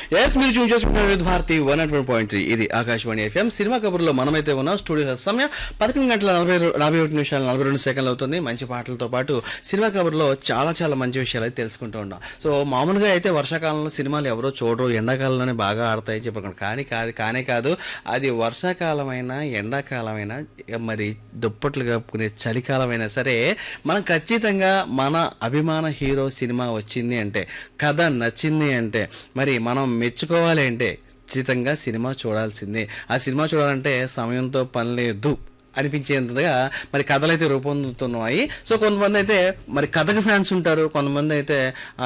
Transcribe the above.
yes మీరు చూసి చేసుకుంటున్నారు with Bharati one and one point three ఇది ఆకాశవాణి ఎఫ్ఎం సినిమా కబుర్లో మనమైతే ఉన్నాం స్టూడియో సమయం పదకొండు గంటల నలభై రో- నలభై ఒకటి నిమిషాలు నలభై రెండు సెకండ్లు అవుతుంది మంచి పాటలతో పాటు సినిమా కబుర్లో చాలా చాలా మంచి విషయాలు అయితే తెలుసుకుంటూ ఉన్నాం సో మామూలుగా అయితే వర్షాకాలంలో సినిమాలు ఎవరో చూడరు ఎండాకాలంలోనే బాగా ఆడతాయి చెప్పకుండా కానీ కాదు కానే కాదు అది వర్షాకాలమైనా ఎండాకాలమైనా మరి దుప్పట్లు కప్పుకునే చలికాలమైనా సరే మనం ఖచ్చితంగా మన అభిమాన హీరో సినిమా వచ్చింది అంటే కథ నచ్చింది అంటే మరి మనం మెచ్చుకోవాలి అంటే ఖచ్చితంగా సినిమా చూడాల్సిందే ఆ సినిమా చూడాలంటే సమయంతో పని లేదు అనిపించేంతగా మరి కథలు అయితే రూపొందుతున్నాయి సో కొంతమంది అయితే మరి కథకు ఫ్యాన్స్ ఉంటారు కొంతమంది అయితే ఆ,